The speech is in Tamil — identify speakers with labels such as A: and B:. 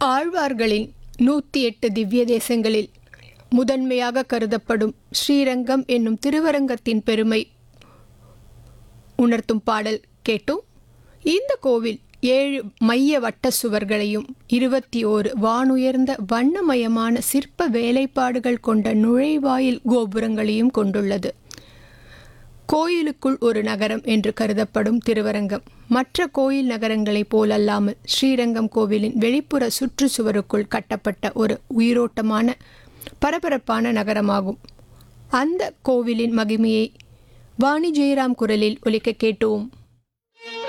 A: ஆழ்வார்களின் நூற்றி எட்டு திவ்ய தேசங்களில் முதன்மையாக கருதப்படும் ஸ்ரீரங்கம் என்னும் திருவரங்கத்தின் பெருமை உணர்த்தும் பாடல் கேட்டோம் இந்த கோவில் ஏழு மைய வட்ட சுவர்களையும் இருபத்தி ஓரு வானுயர்ந்த வண்ணமயமான சிற்ப வேலைப்பாடுகள் கொண்ட நுழைவாயில் கோபுரங்களையும் கொண்டுள்ளது கோயிலுக்குள் ஒரு நகரம் என்று கருதப்படும் திருவரங்கம் மற்ற கோயில் நகரங்களைப் போலல்லாமல் ஸ்ரீரங்கம் கோவிலின் வெளிப்புற சுற்றுச்சுவருக்குள் கட்டப்பட்ட ஒரு உயிரோட்டமான பரபரப்பான நகரமாகும் அந்த கோவிலின் மகிமையை வாணி ஜெயராம் குரலில் ஒலிக்க கேட்டோம்